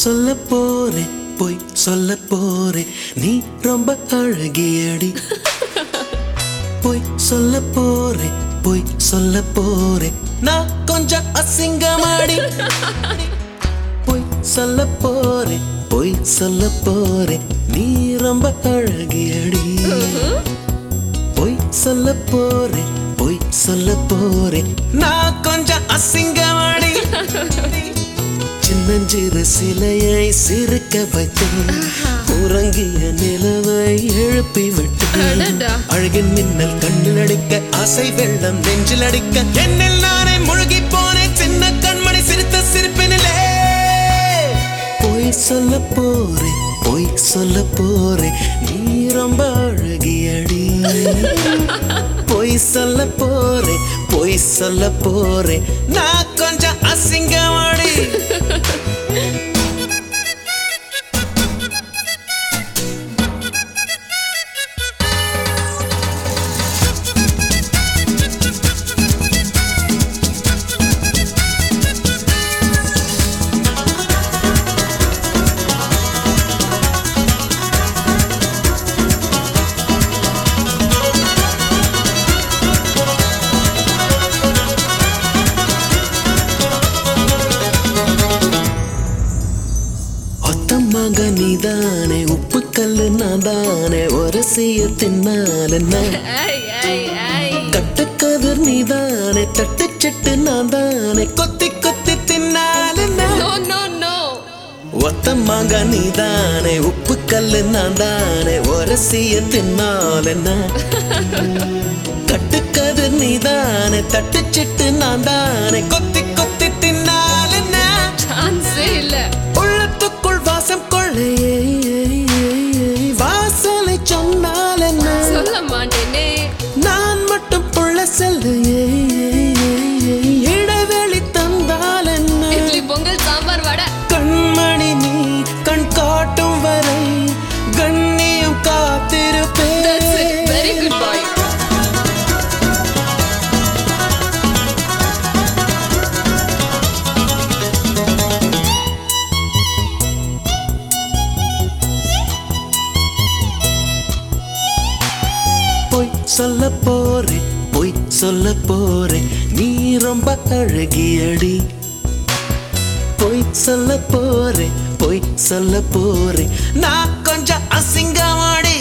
சொல்ல போறேன் பொய் சொல்ல போறேன் நீ ரொம்ப அழகியடி பொய் சொல்ல போறேன் பொய் சொல்ல போறேன் நான் கொஞ்சம் அசிங்கமாடி பொய் சொல்ல போறேன் பொய் சொல்ல போறேன் நீ ரொம்ப அழகியடி பொய் சொல்ல போறேன் பொய் சொல்ல போறேன் நான் கொஞ்சம் அசிங்கமாடி சின்னஞ்சிறு சிலையை சிரிக்க வைத்தேன் உறங்கிய நிலவை எழுப்பி விட்டேன் அடடா. அழகின் மின்னல் கண்ணில் அடிக்க ஆசை வெள்ளம் நெஞ்சில் அடிக்க என்னில் நானே முழுகி போனேன் சின்ன கண்மணி சிரித்த சிரிப்பினிலே பொய் சொல்ல போறேன் பொய் சொல்ல போறேன் நீ ரொம்ப அழகியடி பொய் சொல்ல போறேன் பொய் சொல்ல போறேன் நான் கொஞ்சம் அசிங்கமாடி ஒத்தமாக நீதானே உப்பு கல்லு நான் தானே ஒரு சீய தின்னால் என்ன ஐய், ஐய், ஐய். கட்டுக்கதிர் நீதானே தட்டுச்சட்டு நான் தானே கொத்தி கொத்தி தின்னால் என்ன No, no, no. ஒத்தமாக நீதானே உப்பு கல்லு நான் தானே ஒரு சீய தின்னால் என்ன கட்டுக்கதிர் நீதானே தட்டுச்சட்டு நான் தானே கொத்தி கொத்தி தின்னால் என்ன Chance ஏ இல்ல. உள்ளத்துக்குள் வாசம் கொள்ளையே வாசலை சொன்னால் என்ன சொல்ல மாட்டேனே. நான் மட்டும் புள்ள செல்லையே இடைவெளி தந்தால் என்ன இட்லி, பொங்கல், சாம்பார், வடை. கண்மணி நீ கண் காட்டும் வரை கண்ணியம் காத்திருப்பேன் That's it. Very good boy. பொய் சொல்ல போறேன் பொய் சொல்ல போறேன் நீ ரொம்ப அழகியடி பொய் சொல்ல போறேன் பொய் சொல்ல போறேன் நான் கொஞ்சம் அசிங்கமாடி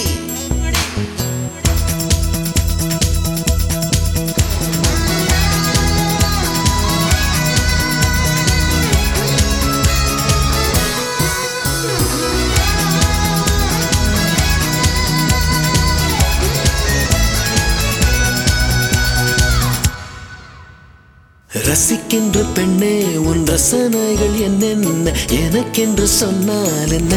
ரசிக்கின்ற பெண்ணே உன் ரசனைகள் என்னென்ன எனக்கென்று சொன்னால் என்ன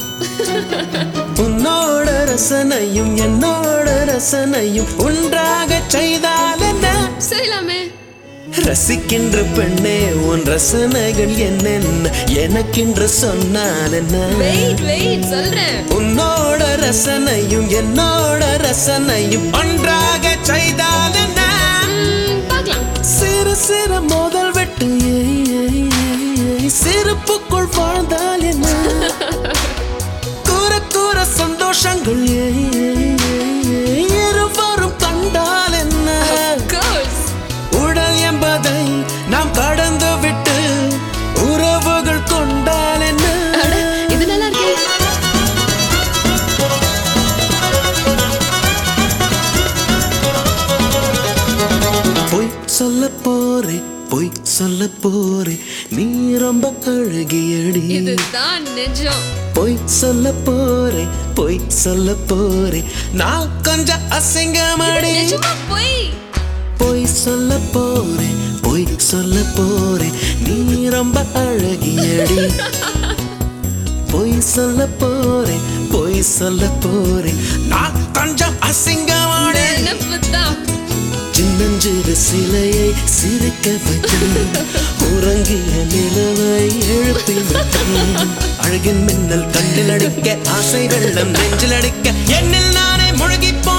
உன்னோட ரசனையும் என்னோட ரசனையும் ஒன்றாக செய்தால் என்ன செய்யலாமே. ரசிக்கின்ற பெண்ணே உன் ரசனைகள் என்னென்ன எனக்கென்று சொன்னால் என்ன Wait, wait, சொல்றேன். உன்னோட ரசனையும் என்னோட ரசனையும் ஒன்றாக செய்தால் என்ன ம், பார்க்கலாம். சிறு சிறு மோதல் வெட்டு ஏய், ஏய், ஏய், ஏய், சிரிப்புக்குள் வாழ்ந்தால் என்ன கூற கூற சந்தோஷங்கள் ஏய், ஏய், ஏய், ஏய், இருவரும் கண்டால் என்ன Of course. உடல் என்பதை நாம் கடந்து விட்டு உறவுகள் கொண்டால் என்ன அட, இது நல்லா இருக்கே. பொய் சொல்ல போறேன் பொய் சொல்ல போறேன் நீ ரொம்ப அழகியடி இதுதான் நிஜம். பொய் சொல்ல போறேன் பொய் சொல்ல போறேன் நான் கொஞ்சம் அசிங்கமாடி நிஜமா போய். பொய் சொல்ல போறேன் பொய் சொல்ல போறேன் நீ ரொம்ப அழகியடி பொய் சொல்ல போறேன் பொய் சொல்ல போறேன் நான் கொஞ்சம் அசிங்கமாடி நினைப்புதான். சின்னஞ்சிறு சிலையை சிரிக்க வைத்தேன் உறங்கிய நிலவை எழுப்பி விட்டேன் அழகின் மின்னல் கண்ணில் அடிக்க ஆசை வெள்ளம் நெஞ்சில் அடிக்க என்னில் நானே முழுகி